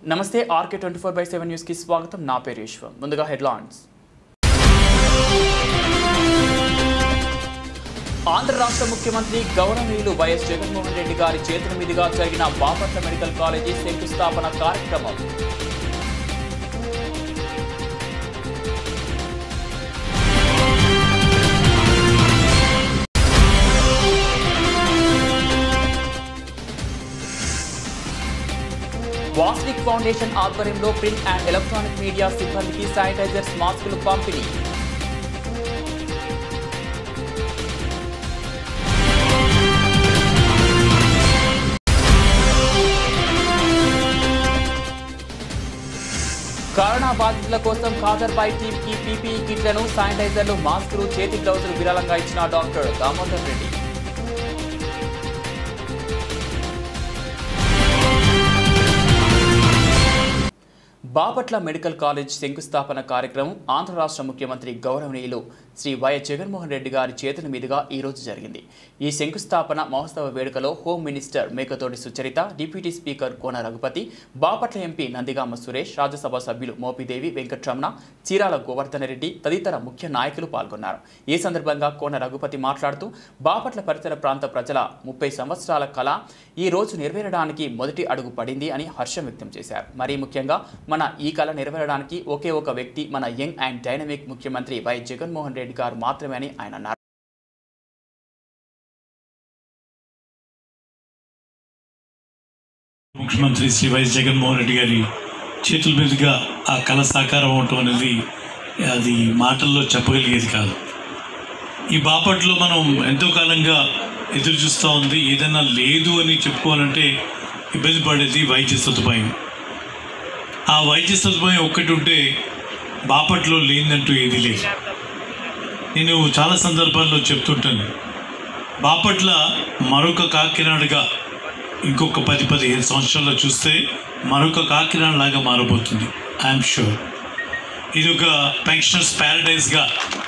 నమస్తే RK twenty four by seven న్యూస్కి స్వాగతం నా పేరు ఈశ్వర్ ముందుగా హెడ్లైన్స్ ఆంధ్ర రాష్ట్ర ముఖ్యమంత్రి గౌరవనీయులు వైఎస్ జగన్మోహన్ రెడ్డి గారి చేతుల మీదుగా జరిగిన బాపట్ల మెడికల్ కాలేజీ శంకుస్థాపన కార్యక్రమం వాస్నిక్ ఫౌండేషన్ ఆధ్వర్యంలో ప్రింట్ అండ్ ఎలక్ట్రానిక్ మీడియా సిబ్బందికి శానిటైజర్స్ మాస్కులు పంపిణీ కరోనా బాధితుల కోసం ఖాదర్బాయ్ టీమ్ కి పీపీఈ కిట్లను శానిటైజర్లు మాస్కులు చేతి గ్లౌజులు విరాళంగా ఇచ్చిన doctor Damodar Reddy Bapatla medical college శంకుస్థాపన కార్యక్రమం ఆంధ్ర రాష్ట్ర ముఖ్యమంత్రి గౌరవనీయులు శ్రీ వైఎస్ జగన్మోహన్ రెడ్డి గారి చేతుల మీదుగా ఈ రోజు జరిగింది ఈ శంకుస్థాపన మహోత్సవ వేడుకలో home minister Mekathoti Sucharitha deputy speaker Kona Raghupathi Bapatla MP Nandigama Suresh Rajya Sabha సభ్యులు మోపిదేవి వెంకట్రమణ చీరాల గోవర్ధన రెడ్డి తదితర ముఖ్య నాయకులు పాల్గొన్నారు ఈ సందర్భంగా కోన రఘుపతి మాట్లాడుతూ బాపట్ల పరిసర ప్రాంత ప్రజల ముప్పై సంవత్సరాల కళ ఈ రోజు నెరవేరడానికి మొదటి అడుగు పడింది అని హర్షం వ్యక్తం చేశారు మరీ ముఖ్యంగా మన ఈ కళ నెరవేరడానికి ఒకే ఒక వ్యక్తి మన యంగ్ అండ్ డైనమిక్ ముఖ్యమంత్రి వై జగన్మోహన్ రెడ్డి గారు మాత్రమే అని ఆయన అన్నారు ముఖ్యమంత్రి శ్రీ వైఎస్ జగన్మోహన్ రెడ్డి గారి చేతుల మీదుగా ఆ కళ సాకారం అవటం అనేది అది మాటల్లో చెప్పగలిగేది కాదు ఈ బాపట్లో మనం ఎంతో కాలంగా ఎదురు చూస్తూ ఉంది ఏదైనా లేదు అని చెప్పుకోవాలంటే ఇబ్బంది పడేది వైద్య సదుపాయం ఆ వైద్య సదుపాయం ఒక్కటి ఉంటే బాపట్లో లేదంటూ ఏదీ లేదు నేను చాలా సందర్భాల్లో చెప్తుంటాను బాపట్ల మరొక కాకినాడగా ఇంకొక పది పదిహేను సంవత్సరాల్లో చూస్తే మరొక కాకినాడ లాగా మారబోతుంది ఐఎమ్ షూర్ ఇది ఒక పెన్షనర్స్ ప్యారడైజ్గా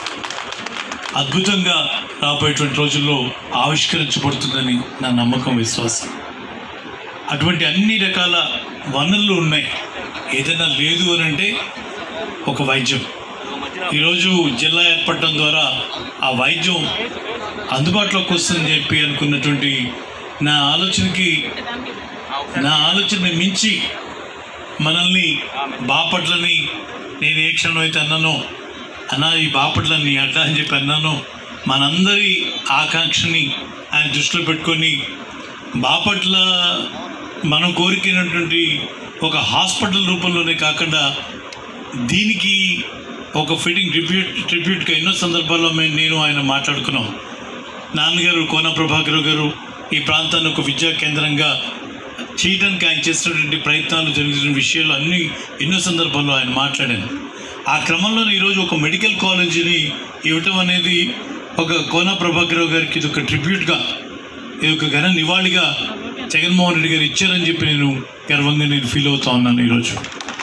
అద్భుతంగా రాబోయేటువంటి రోజుల్లో ఆవిష్కరించబడుతుందని నా నమ్మకం విశ్వాసం అటువంటి అన్ని రకాల వనరులు ఉన్నాయి ఏదైనా లేదు అని అంటే ఒక వైద్యం ఈరోజు జిల్లా ఏర్పడటం ద్వారా ఆ వైద్యం అందుబాటులోకి వస్తుందని చెప్పి అనుకున్నటువంటి నా ఆలోచనకి నా ఆలోచన మించి మనల్ని బాపట్లని నేను ఏ క్షణం అయితే అన్నానో అన్నా ఈ బాపట్లని అడ్డ అని చెప్పి అన్నానో మనందరి ఆకాంక్షని ఆయన దృష్టిలో పెట్టుకొని బాపట్ల మనం కోరికైనటువంటి ఒక హాస్పిటల్ రూపంలోనే కాకుండా దీనికి ఒక ఫిట్టింగ్ ట్రిబ్యూట్ ట్రిబ్యూట్గా ఎన్నో సందర్భాల్లో మేము నేను ఆయన మాట్లాడుకున్నాం నాన్నగారు కోన ప్రభాకర్ గారు ఈ ప్రాంతాన్ని ఒక విద్యా కేంద్రంగా చేయడానికి ఆయన చేసినటువంటి ప్రయత్నాలు జరుగుతున్న విషయాలు అన్నీ ఎన్నో సందర్భాల్లో ఆయన మాట్లాడాను ఆ క్రమంలో ఈరోజు ఒక మెడికల్ కాలేజీని ఇవ్వటం అనేది ఒక కోన ప్రభాకర్ గారికి ఇది ఒక ట్రిబ్యూట్గా ఇది ఒక ఘన నివాళిగా జగన్మోహన్ రెడ్డి గారు ఇచ్చారని చెప్పి నేను గర్వంగా నేను ఫీల్ అవుతా ఉన్నాను ఈరోజు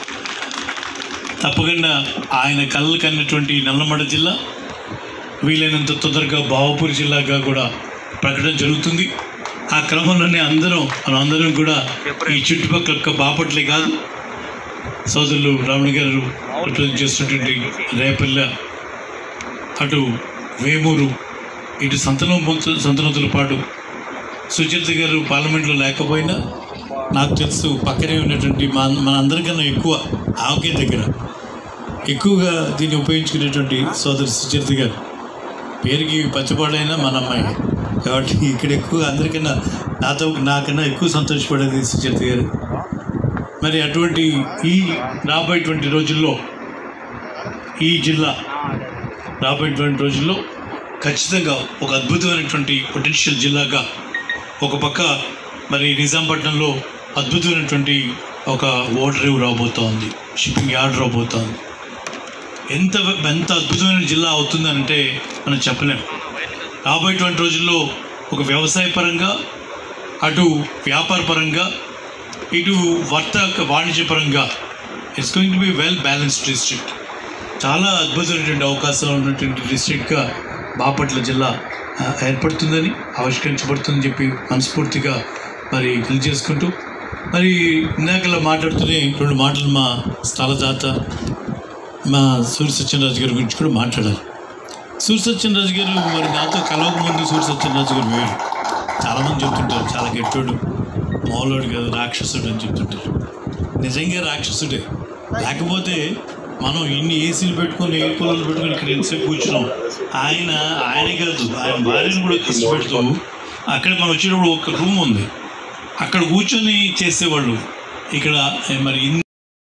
తప్పకుండా ఆయన కళ్ళకు అన్నటువంటి నల్లమడ జిల్లా వీలైనంత తొందరగా బావపూర్ జిల్లాగా కూడా ప్రకటన జరుగుతుంది ఆ క్రమంలోనే అందరం మనం అందరం కూడా ఈ చుట్టుపక్కల యొక్క బాపట్లే కాదు సోదరులు రావణ గారు రిప్రజెంట్ చేస్తున్నటువంటి రేపల్లె అటు వేమూరు ఇటు సంతనం సంతనతుల పాటు సుచరిత గారు పార్లమెంట్లో లేకపోయినా నాకు తెలుసు పక్కనే ఉన్నటువంటి మా మన అందరికన్నా ఎక్కువ ఆవకే దగ్గర ఎక్కువగా దీన్ని ఉపయోగించుకునేటువంటి సోదరి సుచరిత గారు పేరుకి పచ్చపాడైనా మన అమ్మాయి కాబట్టి ఇక్కడ ఎక్కువ అందరికన్నా నాతో నాకన్నా ఎక్కువ సంతోషపడేది సుచరిత గారు మరి అటువంటి ఈ రాబోయేటువంటి రోజుల్లో ఈ జిల్లా రాబోయేటువంటి రోజుల్లో ఖచ్చితంగా ఒక అద్భుతమైనటువంటి పొటెన్షియల్ జిల్లాగా ఒక పక్క మరి నిజాంపట్నంలో అద్భుతమైనటువంటి ఒక ఓడరేవు రాబోతోంది షిప్పింగ్ యార్డ్ రాబోతోంది ఎంత ఎంత అద్భుతమైన జిల్లా అవుతుందంటే మనం చెప్పలేం రాబోయేటువంటి రోజుల్లో ఒక వ్యవసాయ పరంగా అటు వ్యాపార పరంగా ఇటు వర్తక వాణిజ్యపరంగా it's going to be well balanced district చాలా అద్భుతమైనటువంటి అవకాశాలు ఉన్నటువంటి డిస్ట్రిక్ట్గా బాపట్ల జిల్లా ఆ, ఏర్పడుతుందని ఆవిష్కరించబడుతుందని చెప్పి మనస్ఫూర్తిగా మరి తెలియజేసుకుంటూ మరి ఇందాకలా మాట్లాడుతూనే రెండు మాటలు మా స్థలదాత మా సూర్య సత్యనరాజు గారి గురించి కూడా మాట్లాడాలి సూర్య సత్యనరాజు గారు మరి నాతో కలవక ముందు సూర్య సత్యనరాజు గారు వేరు చాలామంది చెప్తుంటారు చాలా గట్టోడు మౌలోడు కాదు రాక్షసుడు అని చెప్తుంటారు నిజంగా రాక్షసుడే లేకపోతే మనం ఇన్ని ఏసీలు పెట్టుకొని ఎయిర్ కూలర్లు పెట్టుకొని ఇక్కడ ఎంతసేపు కూర్చున్నాం ఆయన ఆయన కాదు ఆయన భార్యను కూడా కష్టపెడుతూ అక్కడ మనం వచ్చేటప్పుడు ఒక రూమ్ ఉంది అక్కడ కూర్చొని చేసేవాళ్ళు ఇక్కడ ఏ, మరి ఇన్ని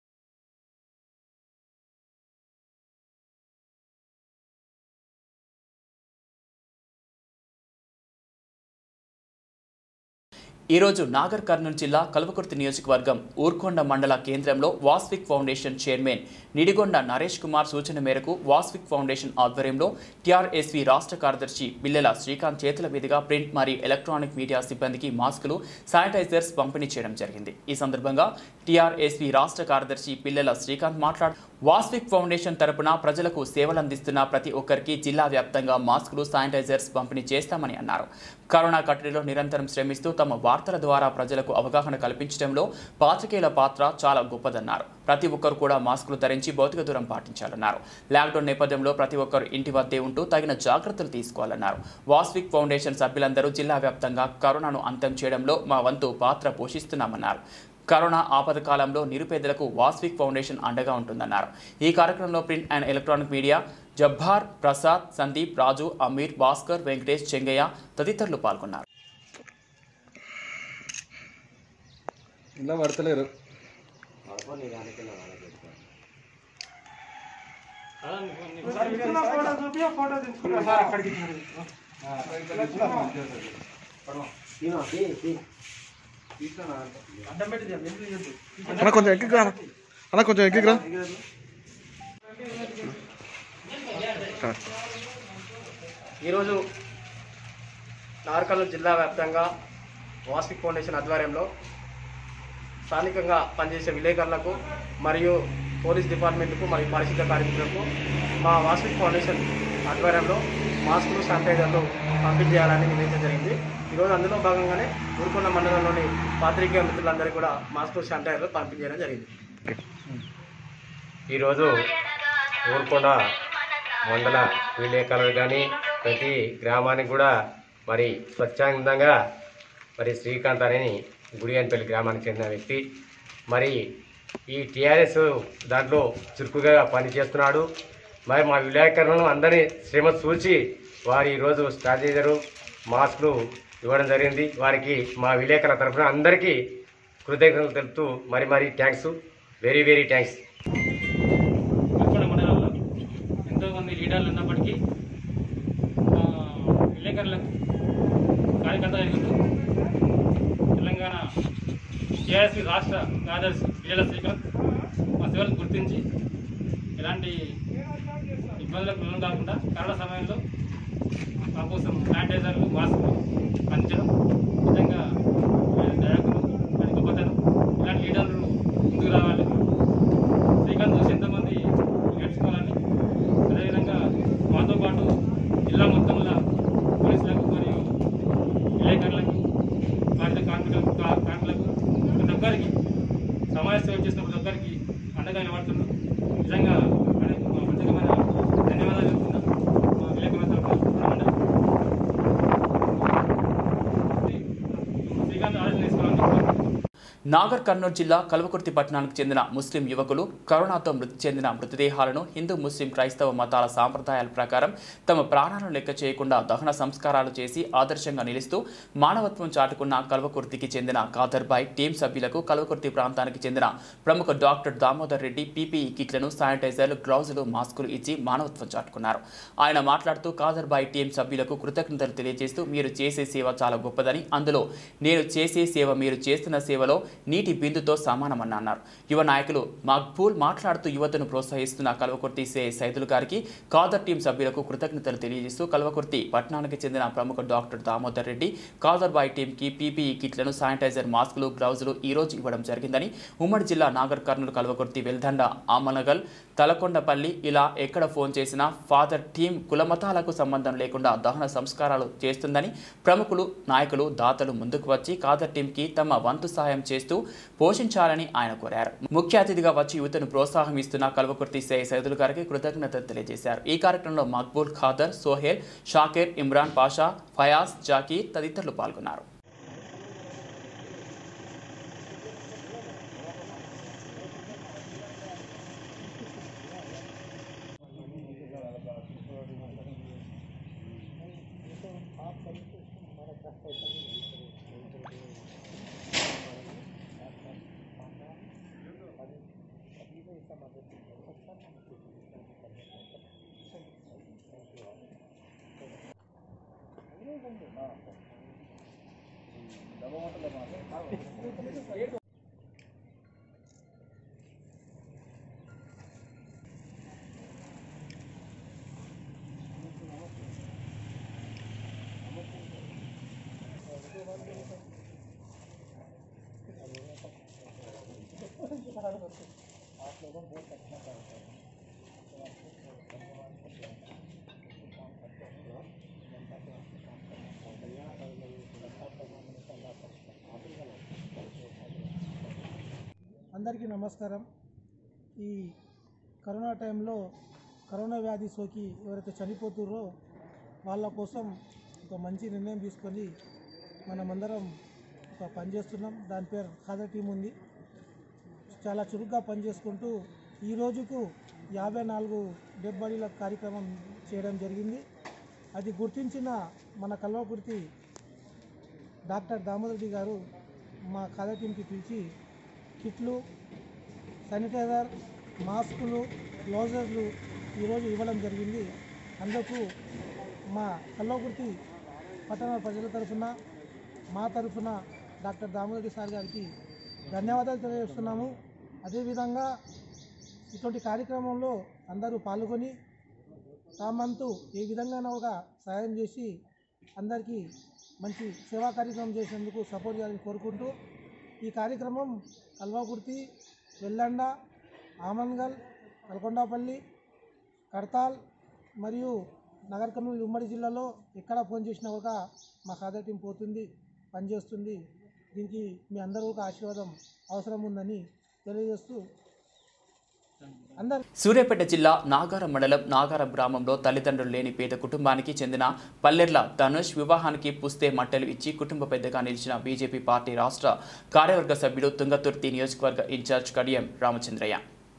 ఈరోజు నాగర్ కర్నూలు జిల్లా కల్వకుర్తి నియోజకవర్గం ఊర్కొండ మండల కేంద్రంలో వాస్విక్ ఫౌండేషన్ చైర్మన్ నిడిగొండ నరేష్ కుమార్ సూచన మేరకు వాస్విక్ ఫౌండేషన్ ఆధ్వర్యంలో టీఆర్ఎస్వి రాష్ట్ర కార్యదర్శి బిల్లెల శ్రీకాంత్ చేతుల మీదుగా ప్రింట్ మరియు ఎలక్ట్రానిక్ మీడియా సిబ్బందికి మాస్కులు శానిటైజర్స్ పంపిణీ చేయడం జరిగింది ఈ సందర్భంగా టీఆర్ఎస్వి రాష్ట్ర కార్యదర్శి పిల్లెల శ్రీకాంత్ మాట్లాడు వాస్విక్ ఫౌండేషన్ తరపున ప్రజలకు సేవలందిస్తున్న ప్రతి ఒక్కరికి జిల్లా వ్యాప్తంగా మాస్కులు శానిటైజర్స్ పంపిణీ చేస్తామని అన్నారు కరోనా కట్టడిలో నిరంతరం శ్రమిస్తూ తమ వార్తల ద్వారా ప్రజలకు అవగాహన కల్పించడంలో పాత్రికేయుల పాత్ర చాలా గొప్పదన్నారు ప్రతి ఒక్కరు కూడా మాస్కులు ధరించి భౌతిక దూరం పాటించాలన్నారు లాక్డౌన్ నేపథ్యంలో ప్రతి ఒక్కరు ఇంటి వద్దే ఉంటూ తగిన జాగ్రత్తలు తీసుకోవాలన్నారు వాస్విక్ ఫౌండేషన్ సభ్యులందరూ జిల్లా వ్యాప్తంగా కరోనాను అంతం చేయడంలో మా వంతు పాత్ర పోషిస్తున్నామన్నారు కరోనా ఆపద కాలంలో నిరుపేదలకు వాస్విక్ ఫౌండేషన్ అండగా ఉంటుందన్నారు ఈ కార్యక్రమంలో print and electronic media Jabbar Prasad Sandeep Raju Ameer Bhaskar Venkatesh Chengaiah తదితరులు పాల్గొన్నారు ఇలా పడతలేరు అన్న కొంచెం ఎక్కి రా అన్న కొంచెం ఎక్కి రా ఈరోజు నార్కల్ జిల్లా వ్యాప్తంగా వాస్విక్ ఫౌండేషన్ ఆధ్వర్యంలో స్థానికంగా పనిచేసే విలేకరులకు మరియు పోలీస్ డిపార్ట్మెంట్కు మరియు పారిశుద్ధ కార్మికులకు మా వాస్విక్ ఫౌండేషన్ ఆధ్వర్యంలో మాస్కులు శానిటైజర్లు పంపిణీ చేయాలని నిర్ణయించడం జరిగింది ఈరోజు అందులో భాగంగానే ఊరుకొండ మండలంలోని పాత్రికేయ మిత్రులందరికీ కూడా మాస్కులు శానిటైజర్లు పంపిణీ చేయడం జరిగింది ఈరోజు ఊరుకొండ మండల విలేకరులు కానీ ప్రతి గ్రామానికి కూడా మరి స్వచ్ఛందంగా మరి శ్రీకాంత్ అని గుడియన్పల్లి గ్రామానికి చెందిన వ్యక్తి మరి ఈ టీఆర్ఎస్ దాంట్లో చురుకుగా పనిచేస్తున్నాడు మరి మా విలేకరులను అందరినీ శ్రమ చూచి వారు ఈరోజు స్టార్ట్ చేశారు మాస్కులు ఇవ్వడం జరిగింది వారికి మా విలేకరుల తరఫున అందరికీ కృతజ్ఞతలు తెలుపుతూ మరి మరి thanks very very thanks Uppada మండలంలో ఎంతోమంది లీడర్లు ఉన్నప్పటికీ ఆ, విలేకరులకు కార్యకర్తలు ఉంటూ తెలంగాణ టీఆర్ఎస్పీ రాష్ట్ర కార్యదర్శి విజయ శ్రీకాంత్ మా సేవలను గుర్తించి ఎలాంటి ఇబ్బందులకు లోను కాకుండా కరోనా సమయంలో మా కోసం శానిటైజర్లు మాస్కులు అందించడం నిజంగా ఆయన దయాకులు ఆయన గొప్పతనం ఇలాంటి లీడర్లు ముందుకు రావాలి శ్రీకాంత్ చూసి ఎంతమంది నేర్చుకోవాలని అదేవిధంగా మాతో పాటు జిల్లా మొత్తంలో పోలీసులకు మరియు విలేకరులకు పారిత కార్మికులకు కా- కార్మికులకు ప్రతి ఒక్కరికి సమాజ సేవ చేసిన ప్రతి ఒక్కరికి అండగా నిలబడుతున్నాం నిజంగా ఆయనకు మా ప్రత్యేకమైన ధన్యవాదాలు చెప్తున్నాం మా విలేకరుల తరఫున మండలం శ్రీకాంత్ ఆలోచన తీసుకోవాలని కోరుతున్నాం. నాగర్ కర్నూలు జిల్లా కల్వకుర్తి పట్టణానికి చెందిన ముస్లిం యువకులు కరోనాతో మృతి చెందిన మృతదేహాలను హిందూ ముస్లిం క్రైస్తవ మతాల సాంప్రదాయాల ప్రకారం తమ ప్రాణాలను లెక్క చేయకుండా దహన సంస్కారాలు చేసి ఆదర్శంగా నిలుస్తూ మానవత్వం చాటుకున్న కల్వకుర్తికి చెందిన కాదర్బాయ్ టీం సభ్యులకు కల్వకుర్తి ప్రాంతానికి చెందిన ప్రముఖ డాక్టర్ దామోదర్ రెడ్డి పీపీఈ కిట్లను శానిటైజర్లు గ్లౌజులు మాస్కులు ఇచ్చి మానవత్వం చాటుకున్నారు ఆయన మాట్లాడుతూ కాదర్బాయ్ టీం సభ్యులకు కృతజ్ఞతలు తెలియజేస్తూ మీరు చేసే సేవ చాలా గొప్పదని అందులో నేను చేసే సేవ మీరు చేస్తున్న సేవలో నీటి బిందుతో సమానమని అన్నారు యువ నాయకులు మక్బూల్ మాట్లాడుతూ యువతను ప్రోత్సహిస్తున్న కల్వకుర్తి సే సైదులు గారికి కాదర్ టీం సభ్యులకు కృతజ్ఞతలు తెలియజేస్తూ కల్వకుర్తి పట్టణానికి చెందిన ప్రముఖ డాక్టర్ దామోదర్ రెడ్డి కాదర్ బాయ్ టీంకి పీపీఈ కిట్లను శానిటైజర్ మాస్కులు గ్లౌజులు ఈ రోజు ఇవ్వడం జరిగిందని ఉమ్మడి జిల్లా నాగర్ కర్నూలు కల్వకుర్తి వెల్దండ ఆమనగల్ తలకొండపల్లి ఇలా ఎక్కడ ఫోన్ చేసినా ఫాదర్ టీం కులమతాలకు సంబంధం లేకుండా దహన సంస్కారాలు చేస్తుందని ప్రముఖులు నాయకులు దాతలు ముందుకు వచ్చి కాదర్ టీంకి తమ వంతు సహాయం చేస్తూ చేస్తూ పోషించాలని ఆయన కోరారు ముఖ్య అతిథిగా వచ్చి యువతను ప్రోత్సాహం ఇస్తున్న కల్వకుర్తి సై సైదుల్ గారికి కృతజ్ఞతలు తెలియజేశారు ఈ కార్యక్రమంలో మక్బూల్ ఖాదర్ సోహెల్ షాకేర్ ఇమ్రాన్ పాషా ఫయాజ్ జాకీర్ తదితరులు పాల్గొన్నారు అందరికీ నమస్కారం ఈ కరోనా టైంలో కరోనా వ్యాధి సోకి ఎవరైతే చనిపోతుర్రో వాళ్ళ కోసం ఒక మంచి నిర్ణయం తీసుకొని మనమందరం ఒక పని చేస్తున్నాం దాని పేరు ఖాదర్ టీం ఉంది చాలా చురుగ్గా పనిచేసుకుంటూ ఈ రోజుకు యాభై నాలుగు డెడ్ బాడీల కార్యక్రమం చేయడం జరిగింది అది గుర్తించిన మన కల్వకుర్తి డాక్టర్ దామోదరెడ్డి గారు మా ఖాదర్ టీంకి పిలిచి కిట్లు శానిటైజర్ మాస్కులు గ్లౌజర్లు ఈరోజు ఇవ్వడం జరిగింది అందుకు మా కల్లోకుర్తి పట్టణ ప్రజల తరఫున మా తరఫున డాక్టర్ దామోదరి సార్ గారికి ధన్యవాదాలు తెలియజేస్తున్నాము అదేవిధంగా ఇటువంటి కార్యక్రమంలో అందరూ పాల్గొని తామంతు ఏ విధంగా ఒక సహాయం చేసి అందరికీ మంచి సేవా కార్యక్రమం చేసేందుకు సపోర్ట్ చేయాలని కోరుకుంటూ ఈ కార్యక్రమం కల్వాకుర్తి వెల్లండ ఆమన్గల్ నల్గొండపల్లి కడతాల్ మరియు నగర్ కర్నూలు ఉమ్మడి జిల్లాలో ఎక్కడ ఫోన్ చేసినా కూడా మా ఖాదా టీం పోతుంది పనిచేస్తుంది దీనికి మీ అందరూ ఒక ఆశీర్వాదం అవసరం ఉందని తెలియజేస్తూ అందరు సూర్యాపేట జిల్లా నాగారం మండలం నాగారం గ్రామంలో తల్లిదండ్రులు లేని పేద కుటుంబానికి చెందిన పల్లెర్ల ధనుష్ వివాహానికి పుస్తే మట్టెలు ఇచ్చి కుటుంబ పెద్దగా నిలిచిన బీజేపీ పార్టీ రాష్ట్ర కార్యవర్గ సభ్యుడు తుంగతుర్తి నియోజకవర్గ incharge Kadiyam Ramachandraiah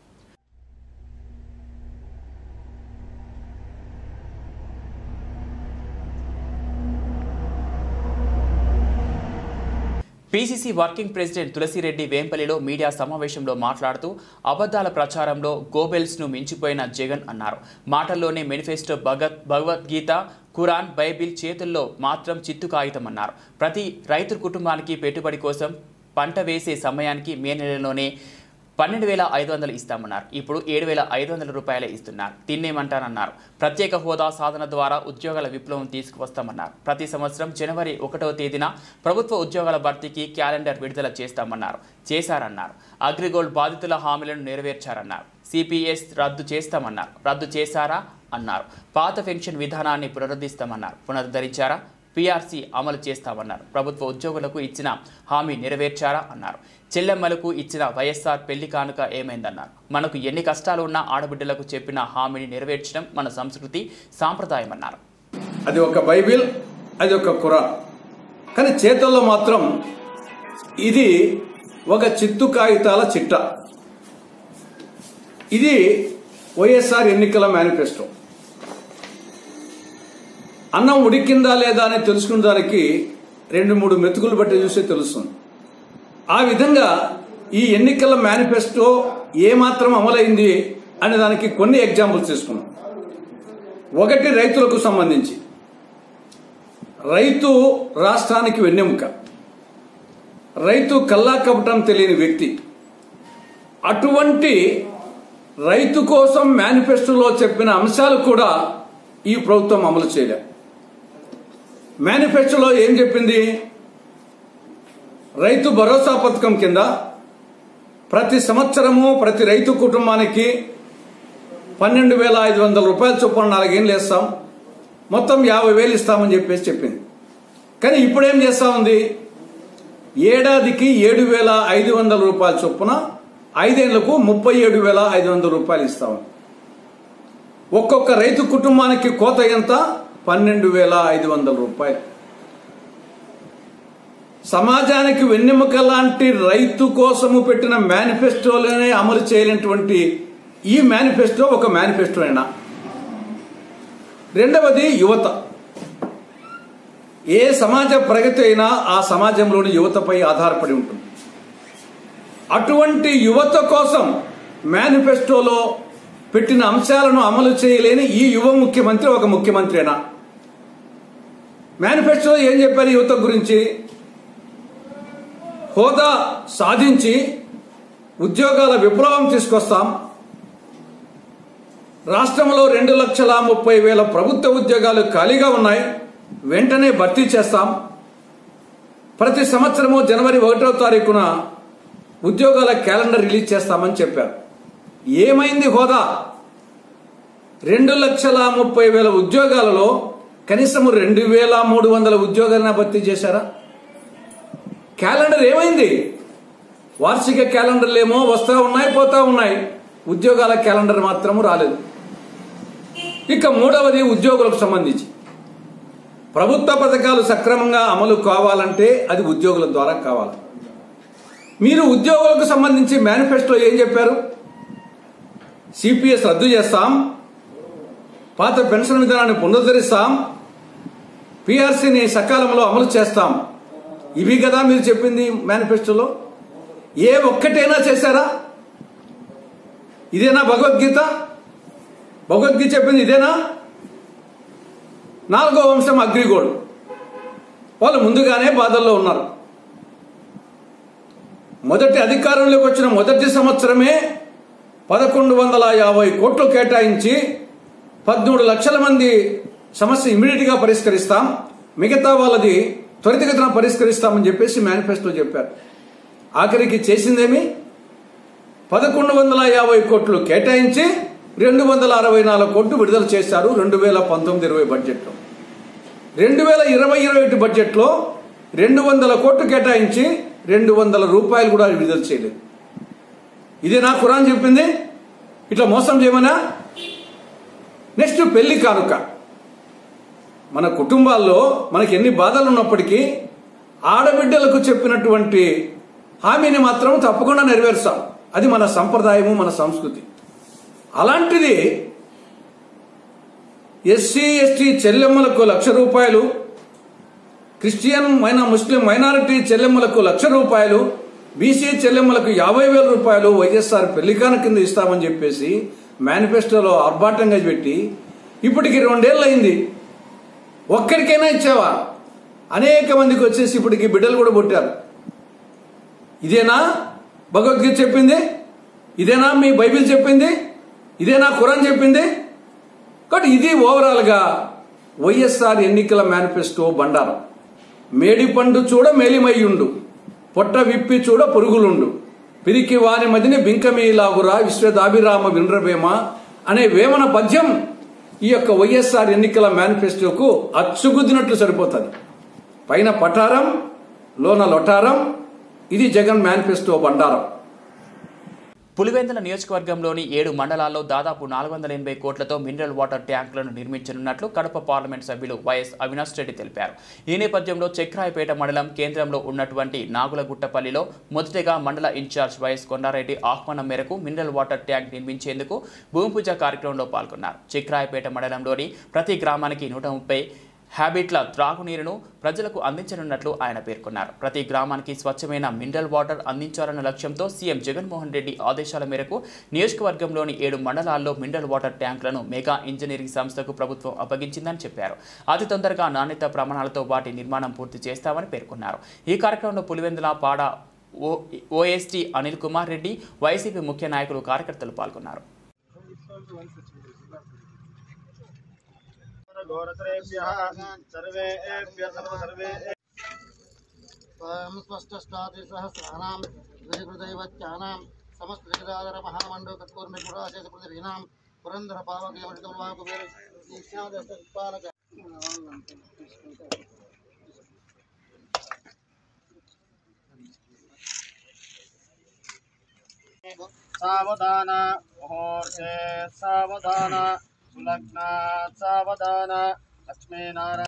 PCC working president Tulasireddy వేంపల్లిలో మీడియా సమావేశంలో మాట్లాడుతూ అబద్ధాల ప్రచారంలో గోబెల్స్ను మించిపోయిన జగన్ అన్నారు మాటల్లోనే మేనిఫెస్టో భగత్ భగవద్గీత ఖురాన్ బైబిల్ చేతుల్లో మాత్రం చిత్తు కాగితం అన్నారు ప్రతి రైతు కుటుంబానికి పెట్టుబడి కోసం పంట వేసే సమయానికి మే నెలలోనే పన్నెండు వేల ఐదు వందలు ఇస్తామన్నారు ఇప్పుడు ఏడు వేల ఐదు వందల రూపాయలే ఇస్తున్నారు తిన్నేమంటానన్నారు ప్రత్యేక హోదా సాధన ద్వారా ఉద్యోగాల విప్లవం తీసుకువస్తామన్నారు ప్రతి సంవత్సరం జనవరి ఒకటవ తేదీన ప్రభుత్వ ఉద్యోగాల భర్తీకి క్యాలెండర్ విడుదల చేస్తామన్నారు చేశారన్నారు అగ్రిగోల్డ్ బాధితుల హామీలను నెరవేర్చారన్నారు సిపిఎస్ రద్దు చేస్తామన్నారు రద్దు చేశారా అన్నారు పాత పెన్షన్ విధానాన్ని పునరుద్ధరిస్తామన్నారు పునరుద్ధరించారా పీఆర్సీ అమలు చేస్తామన్నారు ప్రభుత్వ ఉద్యోగులకు ఇచ్చిన హామీ నెరవేర్చారా అన్నారు చెల్లెమ్మలకు ఇచ్చిన వైఎస్ఆర్ పెళ్లి కానుక ఏమైందన్నారు మనకు ఎన్ని కష్టాలు ఉన్నా ఆడబిడ్డలకు చెప్పిన హామీని నెరవేర్చడం మన సంస్కృతి సాంప్రదాయం అన్నారు అది ఒక బైబిల్ అది ఒక ఖురాన్ కానీ చేతుల్లో మాత్రం ఇది ఒక చిత్తు కాగితాల చిట్ట ఇది వైఎస్ఆర్ ఎన్నికల మేనిఫెస్టో అన్నం ఉడికిందా లేదా అని తెలుసుకున్న దానికి రెండు మూడు మెతుకులు బట్టి చూస్తే తెలుస్తుంది ఆ విధంగా ఈ ఎన్నికల మేనిఫెస్టో ఏమాత్రం అమలైంది అనే దానికి కొన్ని ఎగ్జాంపుల్స్ తీసుకున్నాం ఒకటి రైతులకు సంబంధించి రైతు రాష్ట్రానికి వెన్నెముక రైతు కల్లా కపటం తెలియని వ్యక్తి అటువంటి రైతు కోసం మేనిఫెస్టోలో చెప్పిన అంశాలు కూడా ఈ ప్రభుత్వం అమలు చేయలేదు మేనిఫెస్టోలో ఏం చెప్పింది రైతు భరోసా పథకం కింద ప్రతి సంవత్సరము ప్రతి రైతు కుటుంబానికి పన్నెండు వేల ఐదు వందల రూపాయల చొప్పున నాలుగేళ్ళు వేస్తాం మొత్తం యాభై వేలు ఇస్తామని చెప్పేసి చెప్పింది కానీ ఇప్పుడేం చేస్తా ఉంది ఏడాదికి ఏడు వేల ఐదు వందల రూపాయల చొప్పున ఐదేళ్లకు ముప్పై ఏడు వేల ఐదు వందల రూపాయలు ఇస్తాం ఒక్కొక్క రైతు కుటుంబానికి కోత ఎంత పన్నెండు వేల ఐదు వందల రూపాయలు సమాజానికి వెన్నెముక లాంటి రైతు కోసము పెట్టిన మేనిఫెస్టోలోనే అమలు చేయలేనటువంటి ఈ మేనిఫెస్టో ఒక మేనిఫెస్టో అయినా రెండవది యువత ఏ సమాజ ప్రగతి అయినా ఆ సమాజంలోని యువతపై ఆధారపడి ఉంటుంది అటువంటి యువత కోసం మేనిఫెస్టోలో పెట్టిన అంశాలను అమలు చేయలేని ఈ యువ ముఖ్యమంత్రి ఒక ముఖ్యమంత్రినా మేనిఫెస్టోలో ఏం చెప్పారు యువత గురించి హోదా సాధించి ఉద్యోగాల విప్లవం తీసుకొస్తాం రాష్ట్రంలో రెండు లక్షల ముప్పై వేల ప్రభుత్వ ఉద్యోగాలు ఖాళీగా ఉన్నాయి వెంటనే భర్తీ చేస్తాం ప్రతి సంవత్సరము జనవరి ఒకటో తారీఖున ఉద్యోగాల క్యాలెండర్ రిలీజ్ చేస్తామని చెప్పారు ఏమైంది హోదా రెండు లక్షల ముప్పై వేల ఉద్యోగాలలో కనీసం రెండు వేల మూడు వందల ఉద్యోగాలను భర్తీ చేశారా క్యాలెండర్ ఏమైంది వార్షిక క్యాలెండర్లు ఏమో వస్తా ఉన్నాయి పోతా ఉన్నాయి ఉద్యోగాల క్యాలెండర్ మాత్రము రాలేదు ఇక మూడవది ఉద్యోగులకు సంబంధించి ప్రభుత్వ పథకాలు సక్రమంగా అమలు కావాలంటే అది ఉద్యోగుల ద్వారా కావాలి మీరు ఉద్యోగులకు సంబంధించి మేనిఫెస్టో ఏం చెప్పారు సిపిఎస్ రద్దు చేస్తాం పాత పెన్షన్ విధానాన్ని పునరుద్ధరిస్తాం పిఆర్సీని సకాలంలో అమలు చేస్తాం ఇవి కదా మీరు చెప్పింది మేనిఫెస్టోలో ఏ ఒక్కటైనా చేశారా ఇదేనా భగవద్గీత భగవద్గీత చెప్పింది ఇదేనా నాలుగో వంశం అగ్రిగోల్డ్ వాళ్ళు ముందుగానే బాధల్లో ఉన్నారు మొదటి అధికారంలోకి వచ్చిన మొదటి సంవత్సరమే పదకొండు వందల యాభై కోట్లు కేటాయించి పద్మూడు లక్షల మంది సమస్య ఇమీడియట్ గా పరిష్కరిస్తాం మిగతా వాళ్ళది త్వరితగతిన పరిష్కరిస్తామని చెప్పేసి మేనిఫెస్టో చెప్పారు ఆఖరికి చేసిందేమి పదకొండు వందల యాభై కోట్లు కేటాయించి రెండు వందల అరవై నాలుగు కోట్లు విడుదల చేశారు రెండు వేల పంతొమ్మిది ఇరవై బడ్జెట్లో రెండు వేల ఇరవై ఇరవై ఒకటి బడ్జెట్లో రెండు వందల కోట్లు కేటాయించి రెండు వందల రూపాయలు కూడా విడుదల చేయలేదు ఇదే నా ఖురాన్ చెప్పింది ఇట్లా మోసం చేయమనా నెక్స్ట్ పెళ్లి కానుక మన కుటుంబాల్లో మనకి ఎన్ని బాధలు ఉన్నప్పటికీ ఆడబిడ్డలకు చెప్పినటువంటి హామీని మాత్రం తప్పకుండా నెరవేరుస్తాం అది మన సంప్రదాయము మన సంస్కృతి అలాంటిది ఎస్సీ ఎస్టీ చెల్లెమ్మలకు లక్ష రూపాయలు క్రిస్టియన్ మైనా ముస్లిం మైనారిటీ చెల్లెమ్మలకు లక్ష రూపాయలు బీసీ చెల్లెమ్మలకు యాభై వేల రూపాయలు వైఎస్ఆర్ పెళ్లికాన కింద ఇస్తామని చెప్పేసి మేనిఫెస్టోలో ఆర్భాటంగా పెట్టి ఇప్పటికి రెండేళ్ళు అయింది ఒక్కరికైనా ఇచ్చావా అనేక మందికి వచ్చేసి ఇప్పటికి బిడ్డలు కూడా పుట్టారు ఇదేనా భగవద్గీత చెప్పింది ఇదేనా మీ బైబిల్ చెప్పింది ఇదేనా ఖురాన్ చెప్పింది కాబట్టి ఇది ఓవరాల్గా వైఎస్ఆర్ ఎన్నికల మేనిఫెస్టో బండారం మేడి పండు చూడ మేలిమయ్యుండు పొట్ట విప్పి చూడ పురుగులుండు పిరికి వాని మదిని బింకమీలాగురా విశ్వదాభిరామ వినరవేమ అనే వేమన పద్యం ఈ యొక్క వైఎస్ఆర్ ఎన్నికల మేనిఫెస్టోకు అచ్చుగుద్దినట్లు సరిపోతుంది పైన పటారం లోన లొటారం ఇది జగన్ మేనిఫెస్టో బండారం పులివెందుల నియోజకవర్గంలోని ఏడు మండలాల్లో దాదాపు నాలుగు వందల ఎనభై కోట్లతో మినరల్ వాటర్ ట్యాంకులను నిర్మించనున్నట్లు కడప పార్లమెంట్ సభ్యులు వైఎస్ అవినాష్ రెడ్డి తెలిపారు ఈ నేపథ్యంలో చక్రాయపేట మండలం కేంద్రంలో ఉన్నటువంటి నాగులగుట్టపల్లిలో మొదటిగా మండల ఇన్ఛార్జ్ వైఎస్ కొండారెడ్డి ఆహ్వానం మేరకు మినరల్ వాటర్ ట్యాంక్ నిర్మించేందుకు భూమి పూజ కార్యక్రమంలో పాల్గొన్నారు చక్రాయపేట మండలంలోని ప్రతి గ్రామానికి నూట ముప్పై హ్యాబిట్ల త్రాగునీరును ప్రజలకు అందించనున్నట్లు ఆయన పేర్కొన్నారు ప్రతి గ్రామానికి స్వచ్ఛమైన మినరల్ వాటర్ అందించాలన్న లక్ష్యంతో సీఎం జగన్మోహన్ రెడ్డి ఆదేశాల మేరకు నియోజకవర్గంలోని ఏడు మండలాల్లో మినరల్ వాటర్ ట్యాంకులను మెగా ఇంజనీరింగ్ సంస్థకు ప్రభుత్వం అప్పగించిందని చెప్పారు అతి తొందరగా నాణ్యత ప్రమాణాలతో వాటి నిర్మాణం పూర్తి చేస్తామని పేర్కొన్నారు ఈ కార్యక్రమంలో పులివెందుల పాడ ఓ ఓఎస్టీ అనిల్ కుమార్ రెడ్డి వైసీపీ ముఖ్య నాయకులు కార్యకర్తలు పాల్గొన్నారు स्वयं स्पष्टष्टातिसहस्राणां द्विकृदैवत्यानां समस्तजगदादर महामण्डो कत्कूर्मिपुराशेषपृथिवीनां पुरन्दरपावकयमृतमुवाकुबेर दीक्षादशपालक సావధాన ముహూర్తే సావధాన సులగ్నాత్ సావధాన లక్ష్మీనారాయణ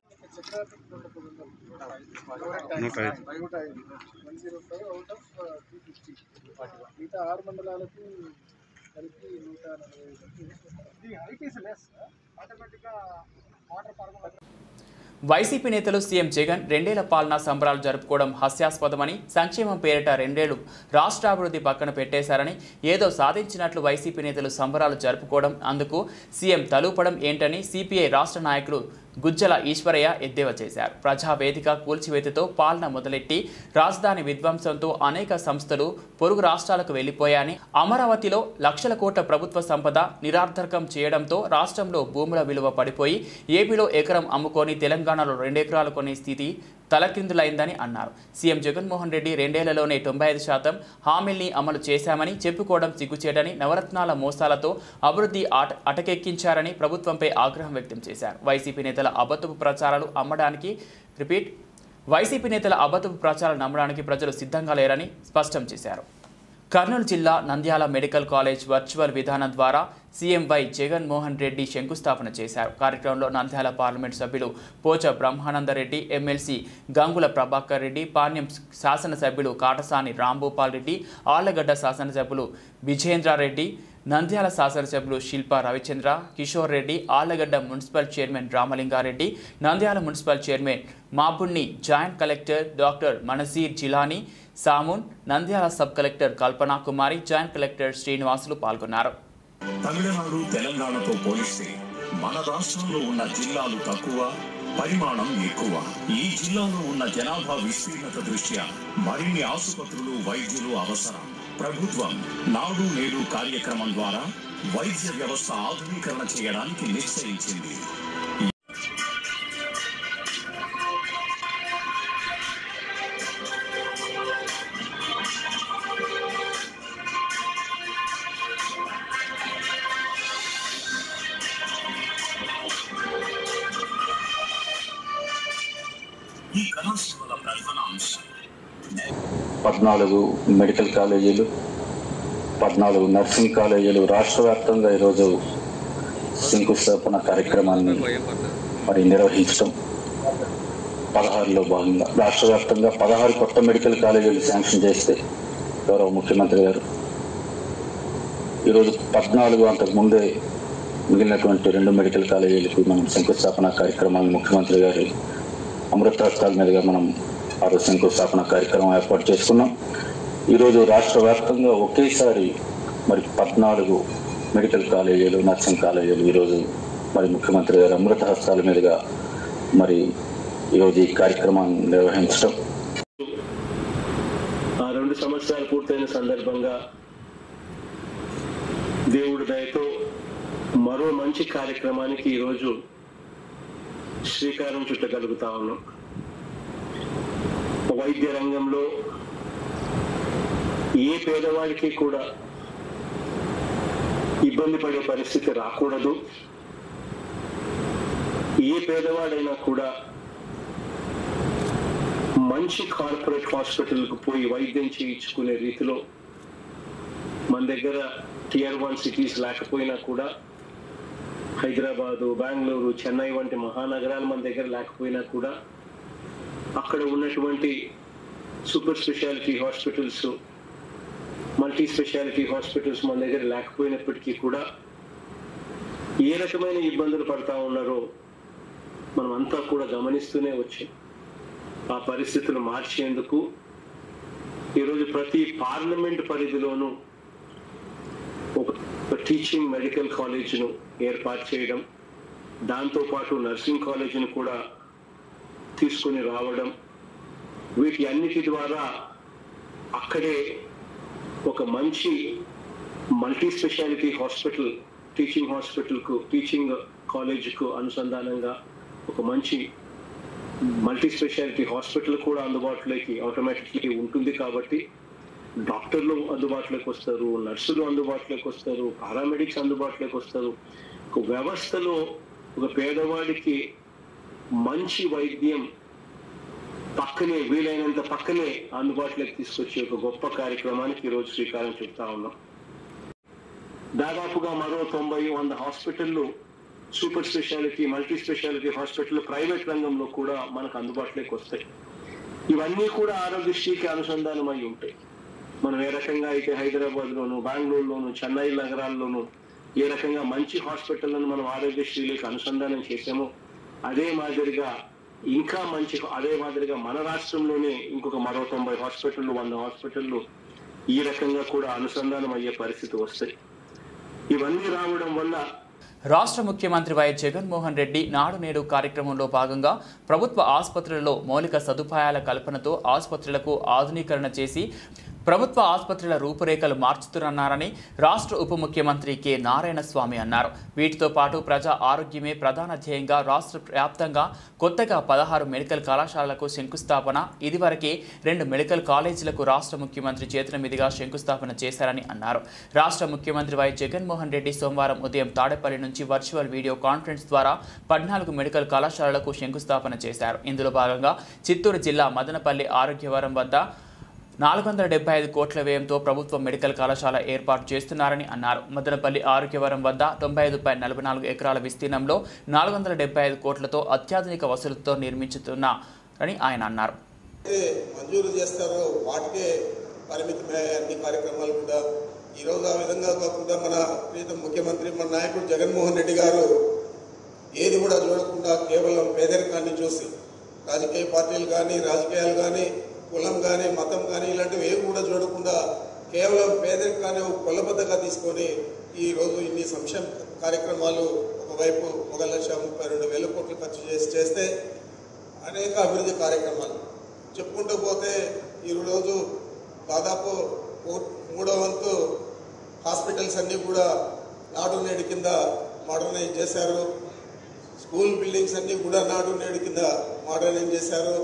నూట ఐదు. నూట ఐదు one zero five out of two fifty మిగతా ఆరు మండలాలకు కలిపి నూట నలభై ఇది హైట్ ఈస్ లెస్ ఆటోమేటిక్గా వాటర్ పారడం వైసీపీ నేతలు సీఎం జగన్ రెండేళ్ల పాలనా సంబరాలు జరుపుకోవడం హాస్యాస్పదమని సంక్షేమం పేరిట రెండేళ్లు రాష్ట్ర అభివృద్ధి పక్కన పెట్టేశారని ఏదో సాధించినట్లు వైసీపీ నేతలు సంబరాలు జరుపుకోవడం అందుకు సీఎం తలూపడం ఏంటని సిపిఐ రాష్ట్ర నాయకులు గుజ్జల ఈశ్వరయ్య ఎద్దేవా చేశారు ప్రజావేదిక కూల్చివేతతో పాలన మొదలెట్టి రాజధాని విధ్వంసంతో అనేక సంస్థలు పొరుగు రాష్ట్రాలకు వెళ్లిపోయాయని అమరావతిలో లక్షల కోట్ల ప్రభుత్వ సంపద నిరార్థకం చేయడంతో రాష్ట్రంలో భూముల విలువ పడిపోయి ఏపీలో ఎకరం అమ్ముకొని తెలంగాణలో రెండెకరాలు కొనే స్థితి తలకిందులైందని అన్నారు సీఎం జగన్మోహన్ రెడ్డి రెండేళ్లలోనే తొంభై ఐదు శాతం హామీల్ని అమలు చేశామని చెప్పుకోవడం సిగ్గుచేటని నవరత్నాల మోసాలతో అభివృద్ధి ఆట అటకెక్కించారని ప్రభుత్వంపై ఆగ్రహం వ్యక్తం చేశారు వైసీపీ నేతల అబద్ధపు ప్రచారాలు అమ్మడానికి రిపీట్ వైసీపీ నేతల అబద్ధపు ప్రచారాలు నమ్మడానికి ప్రజలు సిద్ధంగా లేరని స్పష్టం చేశారు కర్నూలు జిల్లా నంద్యాల మెడికల్ కాలేజ్ వర్చువల్ విధానం ద్వారా సీఎం వై జగన్మోహన్ రెడ్డి శంకుస్థాపన చేశారు కార్యక్రమంలో నంద్యాల పార్లమెంట్ సభ్యులు పోచ బ్రహ్మానందరెడ్డి ఎమ్మెల్సీ గంగుల ప్రభాకర్ రెడ్డి పాణ్యం శాసనసభ్యులు కాటసాని రాంభూపాల్ రెడ్డి ఆళ్లగడ్డ శాసనసభ్యులు విజేంద్రారెడ్డి నంద్యాల శాసనసభ్యులు Shilpa Ravichandra Kishore Reddy Allagadda municipal chairman Ramalingareddy Nandyal municipal chairman Mabunni joint collector doctor Manazir Jilani సామున్ Nandyal sub collector Kalpana Kumari joint collector Srinivasulu పాల్గొన్నారు తమిళనాడు తెలంగాణతో పోలిస్తే మన రాష్ట్రంలో ఉన్న జిల్లాలు తక్కువ పరిమాణం ఎక్కువ ఈ జిల్లాలో ఉన్న జనాభా విస్తీర్ణత దృష్ట్యా మరిన్ని ఆసుపత్రులు వైద్యులు అవసరం ప్రభుత్వం నాడు నేడు కార్యక్రమం ద్వారా వైద్య వ్యవస్థ ఆధునీకరణ చేయడానికి నిశ్చయించింది ఈ కళాశాల ప్రధాన అంశం పద్నాలుగు మెడికల్ కాలేజీలు పద్నాలుగు నర్సింగ్ కాలేజీలు రాష్ట్ర వ్యాప్తంగా ఈరోజు శంకుస్థాపన కార్యక్రమాన్ని మరి నిర్వహించడం పదహారులో భాగంగా రాష్ట్ర వ్యాప్తంగా పదహారు కొత్త మెడికల్ కాలేజీలు శాంక్షన్ చేస్తే గౌరవ ముఖ్యమంత్రి గారు ఈరోజు పద్నాలుగు అంతకు ముందే మిగిలినటువంటి రెండు మెడికల్ కాలేజీలకి మనం శంకుస్థాపన కార్యక్రమాన్ని ముఖ్యమంత్రి గారు అమృత హస్తాల మీదుగా మనం ఆ రోజు శంకుస్థాపన కార్యక్రమం ఏర్పాటు చేసుకున్నాం ఈరోజు రాష్ట్ర వ్యాప్తంగా ఒకేసారి మరి పద్నాలుగు మెడికల్ కాలేజీలు నర్సింగ్ కాలేజీలు ఈరోజు మరి ముఖ్యమంత్రి గారు అమృత హస్తాల మీదుగా మరి ఈరోజు ఈ కార్యక్రమాన్ని నిర్వహించడం ఆ రెండు సంవత్సరాలు పూర్తయిన సందర్భంగా దేవుడి దయతో మరో మంచి కార్యక్రమానికి ఈరోజు శ్రీకారం చుట్టగలుగుతా ఉన్నాం వైద్య రంగంలో ఏ పేదవాడికి కూడా ఇబ్బంది పడే పరిస్థితి రాకూడదు ఏ పేదవాడైనా కూడా మంచి కార్పొరేట్ హాస్పిటల్కు పోయి వైద్యం చేయించుకునే రీతిలో మన దగ్గర టియర్ వన్ సిటీస్ లేకపోయినా కూడా హైదరాబాదు బెంగళూరు చెన్నై వంటి మహానగరాలు మన దగ్గర లేకపోయినా కూడా అక్కడ ఉన్నటువంటి super speciality hospitals multi speciality hospitals మన దగ్గర లేకపోయినప్పటికీ కూడా ఏ రకమైన ఇబ్బందులు పడతా ఉన్నారో మనం అంతా కూడా గమనిస్తూనే వచ్చాం ఆ పరిస్థితులు మార్చేందుకు ఈరోజు ప్రతి పార్లమెంట్ పరిధిలోనూ ఒక టీచింగ్ మెడికల్ కాలేజ్ను ఏర్పాటు చేయడం దాంతోపాటు నర్సింగ్ కాలేజీని కూడా తీసుకుని రావడం వీటి అన్నిటి ద్వారా అక్కడే ఒక మంచి మల్టీ స్పెషాలిటీ హాస్పిటల్ టీచింగ్ హాస్పిటల్కు టీచింగ్ కాలేజ్కు అనుసంధానంగా ఒక మంచి మల్టీ స్పెషాలిటీ హాస్పిటల్ కూడా అందుబాటులోకి ఆటోమేటిక్లీ ఉంటుంది కాబట్టి డాక్టర్లు అందుబాటులోకి వస్తారు నర్సులు అందుబాటులోకి వస్తారు పారామెడిక్స్ అందుబాటులోకి వస్తారు ఒక వ్యవస్థలో ఒక పేదవాడికి మంచి వైద్యం పక్కనే వీలైనంత పక్కనే అందుబాటులోకి తీసుకొచ్చే ఒక గొప్ప కార్యక్రమానికి ఈరోజు శ్రీకారం చుడతా ఉన్నాం దాదాపుగా మరో తొంభై వంద హాస్పిటళ్ళు super speciality multi speciality hospital private రంగంలో కూడా మనకు అందుబాటులోకి వస్తాయి ఇవన్నీ కూడా ఆరోగ్యశ్రీకి అనుసంధానం అయి ఉంటాయి మనం ఏ రకంగా అయితే హైదరాబాద్ లోను బెంగళూరులోను చెన్నై నగరాల్లోనూ ఏ రకంగా మంచి హాస్పిటళ్లను మనం ఆరోగ్యశ్రీలకు అనుసంధానం చేసామో అదే మాదిరిగా ఇంకా మంచి అదే మాదిరిగా మన రాష్ట్రంలోనే ఇంకొక మరో తొంభై హాస్పిటళ్ళు వంద హాస్పిటళ్ళు ఈ రకంగా కూడా అనుసంధానం అయ్యే పరిస్థితి వస్తాయి ఇవన్నీ రావడం వల్ల రాష్ట్ర ముఖ్యమంత్రి వైఎస్ జగన్మోహన్ రెడ్డి నాడు నేడు కార్యక్రమంలో భాగంగా ప్రభుత్వ ఆసుపత్రులలో మౌలిక సదుపాయాల కల్పనతో ఆసుపత్రులకు ఆధునీకరణ చేసి ప్రభుత్వ ఆసుపత్రుల రూపురేఖలు మార్చుతున్నారని రాష్ట్ర ఉప ముఖ్యమంత్రి కె నారాయణ స్వామి అన్నారు వీటితో పాటు ప్రజా ఆరోగ్యమే ప్రధాన ధ్యేయంగా రాష్ట్ర వ్యాప్తంగా కొత్తగా పదహారు మెడికల్ కళాశాలలకు శంకుస్థాపన ఇదివరకే రెండు మెడికల్ కాలేజీలకు రాష్ట్ర ముఖ్యమంత్రి చేతుల మీదుగా శంకుస్థాపన చేశారని అన్నారు రాష్ట్ర ముఖ్యమంత్రి వై జగన్మోహన్ రెడ్డి సోమవారం ఉదయం తాడేపల్లి నుంచి వర్చువల్ వీడియో కాన్ఫరెన్స్ ద్వారా పద్నాలుగు మెడికల్ కళాశాలలకు శంకుస్థాపన చేశారు ఇందులో భాగంగా చిత్తూరు జిల్లా మదనపల్లి ఆరోగ్యవరం వద్ద నాలుగు వందల డెబ్బై ఐదు కోట్ల వ్యయంతో ప్రభుత్వ మెడికల్ కళాశాల ఏర్పాటు చేస్తున్నారని అన్నారు మదనపల్లి ఆరోగ్యవరం వద్ద తొంభై ఐదు పాయింట్ నలభై నాలుగు ఎకరాల విస్తీర్ణంలో నాలుగు వందల డెబ్బై ఐదు కోట్లతో అత్యాధునిక వసతులతో నిర్మించుతున్నారని ఆయన అన్నారు అయితే మంజూరు చేస్తారో వాటికే పరిమితమయ్యే అన్ని కార్యక్రమాలు కూడా ఈరోజు ఆ విధంగా కాకుండా మన ప్రీతం ముఖ్యమంత్రి మన నాయకుడు జగన్మోహన్ రెడ్డి గారు ఏది కూడా చూడకుండా కేవలం పేదరికాన్ని చూసి రాజకీయ పార్టీలు కానీ రాజకీయాలు కానీ కులం కానీ మతం కానీ ఇలాంటివి ఏవి కూడా చూడకుండా కేవలం పేదరికాన్ని ఒక కొల్లబద్దగా తీసుకొని ఈ రోజు ఇన్ని సంక్షేమ కార్యక్రమాలు ఒకవైపు ఒక లక్ష ముప్పై రెండు వేల కోట్లు ఖర్చు చేసి చేస్తే అనేక అభివృద్ధి కార్యక్రమాలు చెప్పుకుంటూ పోతే ఈరోజు దాదాపు ఓ- మూడో వంతు హాస్పిటల్స్ అన్నీ కూడా నాడు నేడు కింద మోడర్నైజ్ చేశారు స్కూల్ బిల్డింగ్స్ అన్నీ కూడా నాడు నేడు కింద మోడర్నైజ్ చేశారు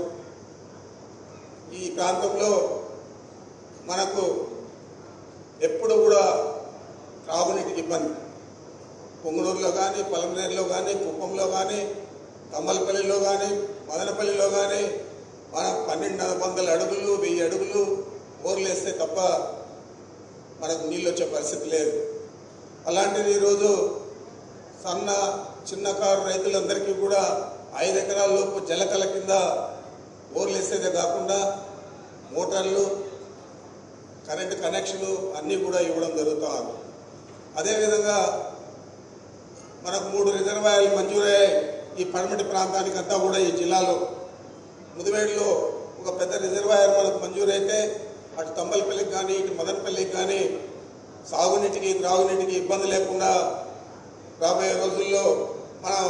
ఈ ప్రాంతంలో మనకు ఎప్పుడు కూడా త్రాగునీటికి ఇబ్బంది పొంగునూరులో కానీ పొలంనేరులో కానీ కుప్పంలో కానీ కమ్మలపల్లిలో కానీ మదనపల్లిలో కానీ మనం పన్నెండు వందల అడుగులు వెయ్యి అడుగులు బోర్లు వేస్తే తప్ప మనకు నీళ్ళు వచ్చే పరిస్థితి లేదు అలాంటిది ఈరోజు సన్న చిన్నకారు రైతులందరికీ కూడా ఐదు ఎకరాల లోపు జలకల కింద బోర్లు వేసేదే కాకుండా మోటార్లు కరెంటు కనెక్షన్లు అన్నీ కూడా ఇవ్వడం జరుగుతూ ఉంది అదేవిధంగా మనకు మూడు రిజర్వాయర్లు మంజూరయ్యాయి ఈ పడమటి ప్రాంతానికి అంతా కూడా ఈ జిల్లాలో ముదివేడులో ఒక పెద్ద రిజర్వాయర్ మనకు మంజూరైతే అటు తంబలపల్లికి కానీ ఇటు మదనపల్లికి కానీ సాగునీటికి త్రాగునీటికి ఇబ్బంది లేకుండా రాబోయే రోజుల్లో మనం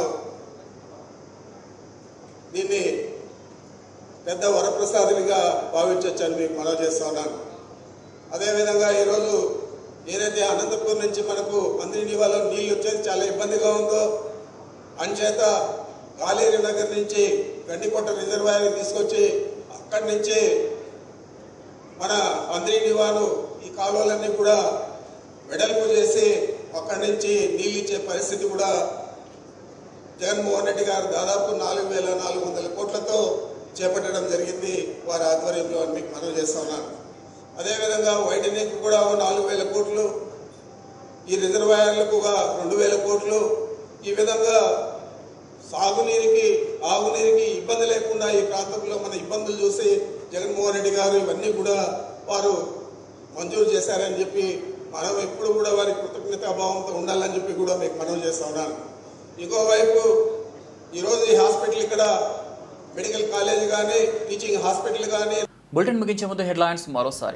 దీన్ని పెద్ద వరప్రసాదునిగా భావించవచ్చని మీకు మనవి చేస్తా ఉన్నాను అదేవిధంగా ఈరోజు ఏదైతే అనంతపూర్ నుంచి మనకు మందిని వాళ్ళ నీళ్ళు వచ్చేది చాలా ఇబ్బందిగా ఉందో అంచేత కాలేరి నగర్ నుంచి గండికోట రిజర్వాయర్ తీసుకొచ్చి అక్కడి నుంచి మన మందిని వారు ఈ కాలువలన్నీ కూడా వెడల్పు చేసి అక్కడి నుంచి నీళ్ళు ఇచ్చే పరిస్థితి కూడా జగన్మోహన్ రెడ్డి గారు దాదాపు నాలుగు వేల నాలుగు వందల కోట్లతో చేపట్టడం జరిగింది వారి ఆధ్వర్యంలో అని మీకు మనవి చేస్తా ఉన్నాను అదేవిధంగా వైడనీకి కూడా ఓ నాలుగు వేల కోట్లు ఈ రిజర్వాయర్లకు ఒక రెండు వేల కోట్లు ఈ విధంగా సాగునీరికి ఆగునీరికి ఇబ్బంది లేకుండా ఈ ప్రాంతంలో మన ఇబ్బందులు చూసి జగన్మోహన్ రెడ్డి గారు ఇవన్నీ కూడా వారు మంజూరు చేశారని చెప్పి మనం ఎప్పుడు కూడా వారి కృతజ్ఞతాభావంతో ఉండాలని చెప్పి కూడా మీకు మనవి చేస్తా ఉన్నాను ఇంకోవైపు ఈరోజు ఈ హాస్పిటల్ ఇక్కడ మెడికల్ కాలేజ్ కానీ టీచింగ్ హాస్పిటల్ కానీ బులెటిన్ ముగించే ముందు హెడ్లైన్స్ మరోసారి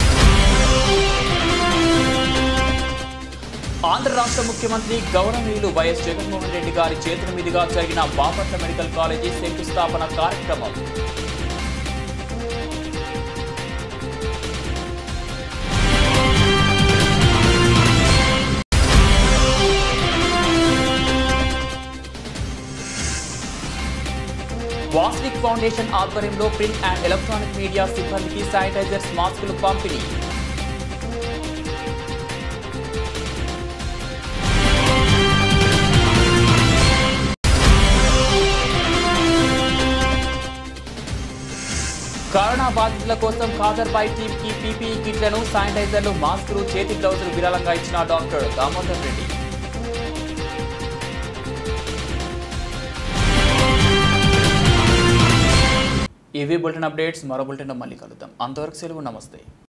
ఆంధ్ర రాష్ట్ర ముఖ్యమంత్రి గౌరవనీయులు వైఎస్ జగన్మోహన్ రెడ్డి గారి చేతుల మీదుగా జరిగిన బాపట్ల మెడికల్ కాలేజీ శంకుస్థాపన కార్యక్రమం వాస్విక్ ఫౌండేషన్ ఆధ్వర్యంలో ప్రింట్ అండ్ ఎలక్ట్రానిక్ మీడియా సిబ్బందికి శానిటైజర్స్ మాస్కులు పంపిణీ కరోనా బాధితుల కోసం ఖాదర్బాయ్ టీమ్ కి పీపీఈ కిట్లను శానిటైజర్లు మాస్కులు చేతి గ్లౌజులు విరాళంగా ఇచ్చిన డాక్టర్ దామోదర్ రెడ్డి ఇవి బులెటిన్ అప్డేట్స్ మరో బులెటిన్ మళ్ళీ కలుద్దాం అంతవరకు సెలవు నమస్తే